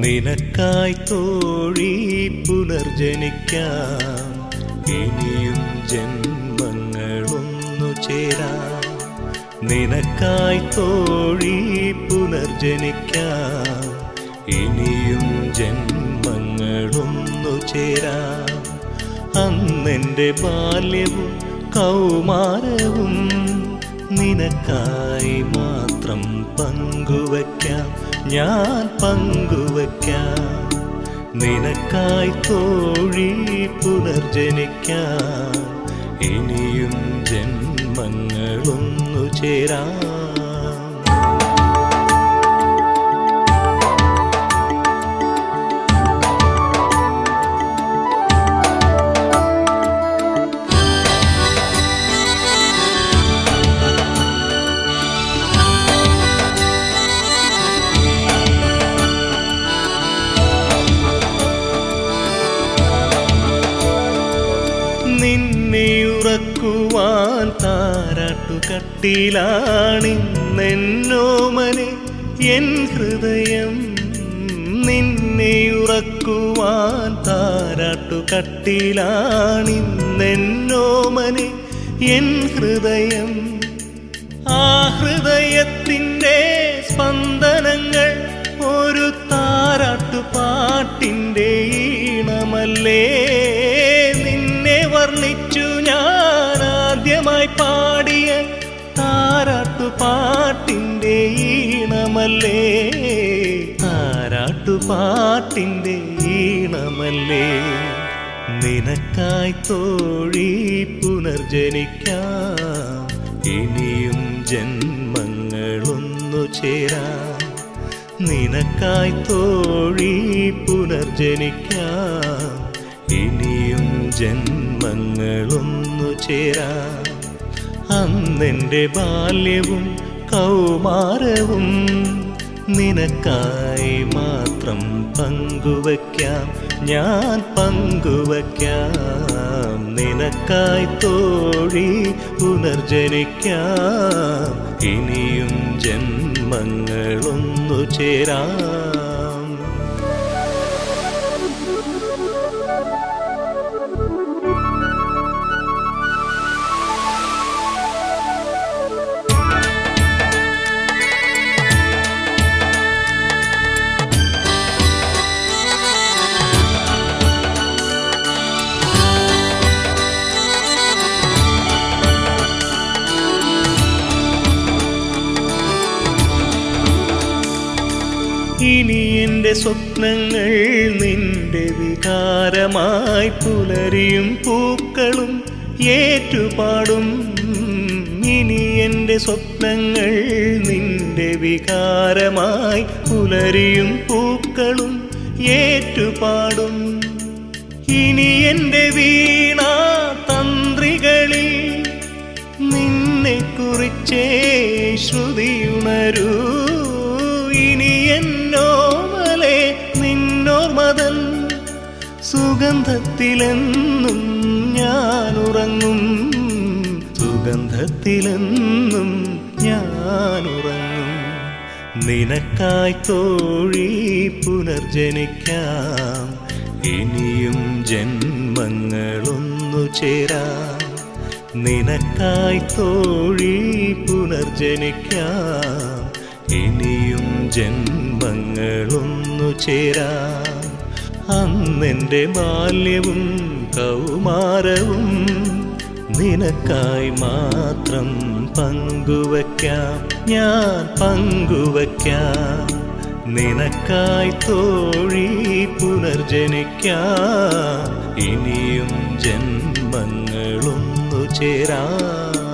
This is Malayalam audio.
നിനക്കായി തോഴി പുനർജനിക്കാം ഇനിയും ജന്മങ്ങളൊന്നു ചേരാം നിനക്കായി തോഴി പുനർജനിക്കാം ഇനിയും ജന്മങ്ങളൊന്നു ചേരാം അന്നെൻ്റെ ബാല്യവും കൗമാരവും നിനക്കായി മാത്രം പങ്കുവയ്ക്കാം ഞാൻ പങ്കുവയ്ക്കാം നിനക്കായി തോഴി പുനർജനിക്കാം ഇനിയും ജന്മങ്ങളൊന്നു ചേരാം നിന്നെ ഉറക്കുവാൻ താരാട്ടുകട്ടിലാണിന്നെന്നോമനെ എൻ ഹൃദയം നിന്നെ ഉറക്കുവാൻ താരാട്ടുകട്ടിലാണിന്നെന്നോമനെ എൻ ഹൃദയം ആ ഹൃദയത്തിൻ്റെ സ്പന്ദനങ്ങൾ ഒരു താരാട്ടുപാട്ടിൻ്റെ ഈണമല്ലേ നിന്നെ വർണ്ണിച്ചു ഞാൻ ആദ്യമായി പാടിയ താരാട്ടുപാട്ടിൻ്റെ ഈണമല്ലേ താരാട്ടുപാട്ടിൻ്റെ ഈണമല്ലേ നിനക്കായി തോഴി പുനർജനിക്കാം ഇനിയും ജന്മങ്ങളൊന്നു ചേരാം നിനക്കായി തോഴി പുനർജനിക്കാം ഇനിയും ജന്മങ്ങളൊന്നു ചേരാം അന്നെൻ്റെ ബാല്യവും കൗമാരവും നിനക്കായി മാത്രം പങ്കുവയ്ക്കാം ഞാൻ പങ്കുവയ്ക്കാം നിനക്കായി തോഴി പുനർജനിക്കാം ഇനിയും ജന്മങ്ങളൊന്നു ചേരാം ഇനി എൻ്റെ സ്വപ്നങ്ങൾ നിന്റെ വികാരമായി പുലരിയും പൂക്കളും ഏറ്റുപാടും ഇനി എൻ്റെ സ്വപ്നങ്ങൾ നിന്റെ വികാരമായി പുലരിയും പൂക്കളും ഏറ്റുപാടും ഇനി എൻ്റെ വീണ തന്ത്രികളിൽ നിന്നെ കുറിച്ചേ ശ്രുതിയുണരൂ ഇനി എന്നോമലെ നിന്നോർമതൻ സുഗന്ധത്തിലെന്നും ഞാൻ ഉറങ്ങും സുഗന്ധത്തിലെന്നും ഞാൻ ഉറങ്ങും നിനക്കായി തോഴി പുനർജനിക്കാം ഇനിയും ജന്മങ്ങളൊന്നു ചേരാം നിനക്കായി തോഴി പുനർജനിക്കാം ഇനിയും ജന്മങ്ങളൊന്നു ചേരാം അന്നെൻ്റെ ബാല്യവും കൗമാരവും നിനക്കായി മാത്രം പങ്കുവയ്ക്കാം ഞാൻ പങ്കുവയ്ക്കാം നിനക്കായി തോഴി പുനർജനിക്കാം ഇനിയും ജന്മങ്ങളൊന്നു ചേരാം